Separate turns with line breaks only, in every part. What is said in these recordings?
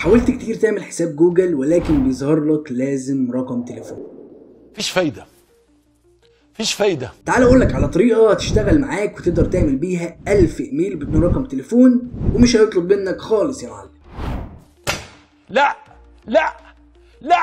حاولت كتير تعمل حساب جوجل ولكن بيظهر لك لازم رقم تليفون
مفيش فايده مفيش فايده
تعال اقول لك على طريقه تشتغل معاك وتقدر تعمل بيها 1000 ايميل بدون رقم تليفون ومش هيطلب منك خالص يا معلم
لا لا لا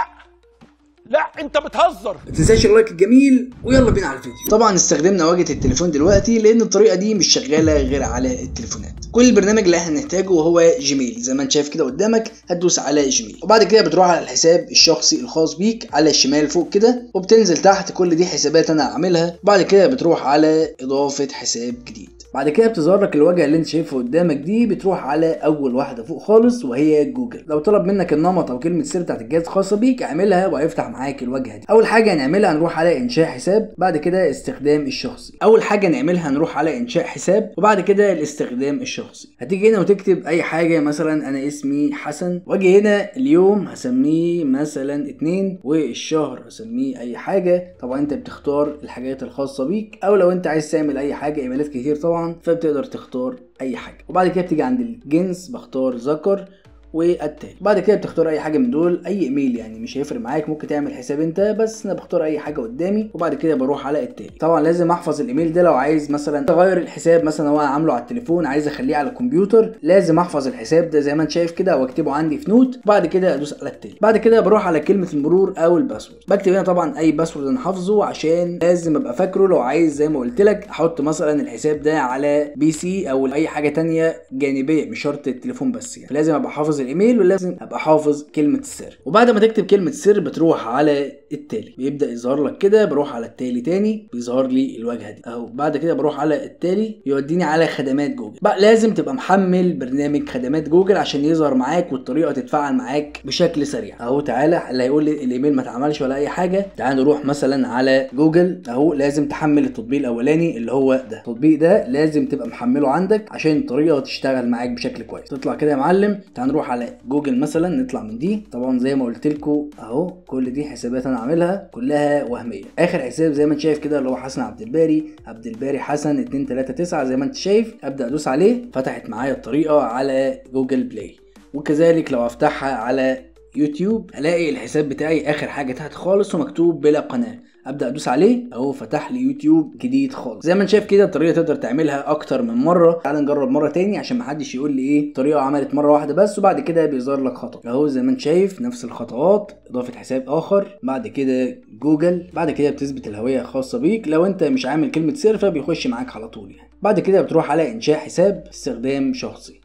لا انت بتهزر
ما تنساش اللايك الجميل ويلا بينا على الفيديو طبعا استخدمنا واجهه التليفون دلوقتي لان الطريقه دي مش شغاله غير على التليفونات كل البرنامج اللي احنا هنحتاجه هو جيميل زي ما انت شايف كده قدامك هتدوس على جيميل وبعد كده بتروح على الحساب الشخصي الخاص بيك على الشمال فوق كده وبتنزل تحت كل دي حسابات انا عاملها بعد كده بتروح على اضافه حساب جديد بعد كده بتظهر لك الواجهه اللي انت شايفها قدامك دي بتروح على اول واحده فوق خالص وهي جوجل لو طلب منك النمط او كلمه سر بتاعت الجهاز الخاصه بيك اعملها وهيفتح معاك الواجهه دي اول حاجه هنعملها هنروح على انشاء حساب بعد كده استخدام الشخصي اول حاجه نعملها هنروح على انشاء حساب وبعد كده الاستخدام الشخصي هتيجي هنا وتكتب اي حاجه مثلا انا اسمي حسن واجي هنا اليوم هسميه مثلا اتنين والشهر هسميه اي حاجه طبعا انت بتختار الحاجات الخاصه بيك او لو انت عايز تعمل اي حاجه ايميلات كتير طبعا فبتقدر تختار اي حاجه وبعد كده بتيجي عند الجنس بختار ذكر والتالي بعد كده بتختار اي حاجه من دول اي ايميل يعني مش هيفرق معاك ممكن تعمل حساب انت بس انا بختار اي حاجه قدامي وبعد كده بروح على التالي طبعا لازم احفظ الايميل ده لو عايز مثلا اغير الحساب مثلا هو انا عامله على التليفون عايز اخليه على الكمبيوتر لازم احفظ الحساب ده زي ما انت شايف كده او اكتبه عندي في نوت وبعد كده ادوس على التالي بعد كده بروح على كلمه المرور او الباسورد بكتب هنا طبعا اي باسورد انا حافظه عشان لازم ابقى فاكره لو عايز زي ما قلت لك احط مثلا الحساب ده على بي سي او اي حاجه تانية جانبيه مش شرط التليفون بس يعني فلازم ابقى حافظ الايميل ولازم ابقى حافظ كلمه السر وبعد ما تكتب كلمه السر بتروح على التالي بيبدا يظهر لك كده بروح على التالي تاني بيظهر لي الواجهه دي اهو بعد كده بروح على التالي يوديني على خدمات جوجل بقى لازم تبقى محمل برنامج خدمات جوجل عشان يظهر معاك والطريقه تتفاعل معاك بشكل سريع اهو تعالى اللي هيقول لي الايميل ما اتعملش ولا اي حاجه تعال نروح مثلا على جوجل اهو لازم تحمل التطبيق الاولاني اللي هو ده التطبيق ده لازم تبقى محمله عندك عشان الطريقه تشتغل معاك بشكل كويس تطلع كده يا معلم تعال نروح على جوجل مثلا نطلع من دي طبعا زي ما قلت لكم اهو كل دي حسابات انا عاملها كلها وهميه اخر حساب زي ما انت شايف كده اللي هو حسن عبد الباري عبد الباري حسن 239 زي ما انت شايف ابدا ادوس عليه فتحت معايا الطريقه على جوجل بلاي وكذلك لو افتحها على يوتيوب الاقي الحساب بتاعي اخر حاجه تحت خالص ومكتوب بلا قناه ابدا ادوس عليه اهو فتح لي يوتيوب جديد خالص زي ما انت شايف كده الطريقه تقدر تعملها اكتر من مره تعال نجرب مره تاني عشان محدش يقول لي ايه الطريقه عملت مره واحده بس وبعد كده بيظهر لك خطا اهو زي ما انت شايف نفس الخطوات اضافه حساب اخر بعد كده جوجل بعد كده بتثبت الهويه الخاصه بيك لو انت مش عامل كلمه سر فبيخش معاك على طول يعني بعد كده بتروح على انشاء حساب استخدام شخصي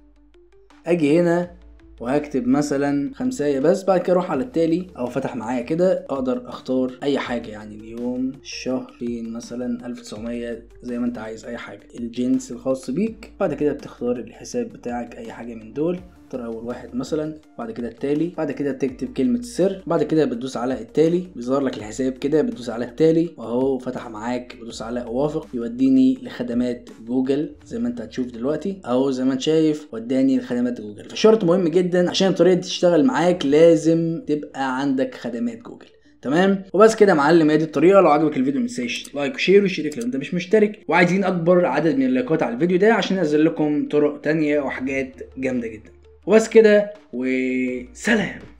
اجي هنا وهكتب مثلا خمساية بس بعد كده اروح على التالي او فتح معايا كده اقدر اختار اي حاجة يعني اليوم الشهر فين مثلا 1900 زي ما انت عايز اي حاجة الجنس الخاص بيك بعد كده بتختار الحساب بتاعك اي حاجة من دول اختار اول واحد مثلا بعد كده التالي بعد كده بتكتب كلمة السر بعد كده بتدوس على التالي بيظهر لك الحساب كده بتدوس على التالي واهو فتح معاك بتدوس على اوافق يوديني لخدمات جوجل زي ما انت هتشوف دلوقتي اهو زي ما انت شايف وداني لخدمات جوجل فشرط مهم جدا عشان الطريقة دي تشتغل معاك لازم تبقى عندك خدمات جوجل تمام وبس كده يا معلم هي دي الطريقه لو عجبك الفيديو ما تنساش لايك وشير واشترك لو انت مش مشترك وعايزين اكبر عدد من اللايكات على الفيديو ده عشان انزل لكم طرق تانية وحاجات جامده جدا وبس كده وسلام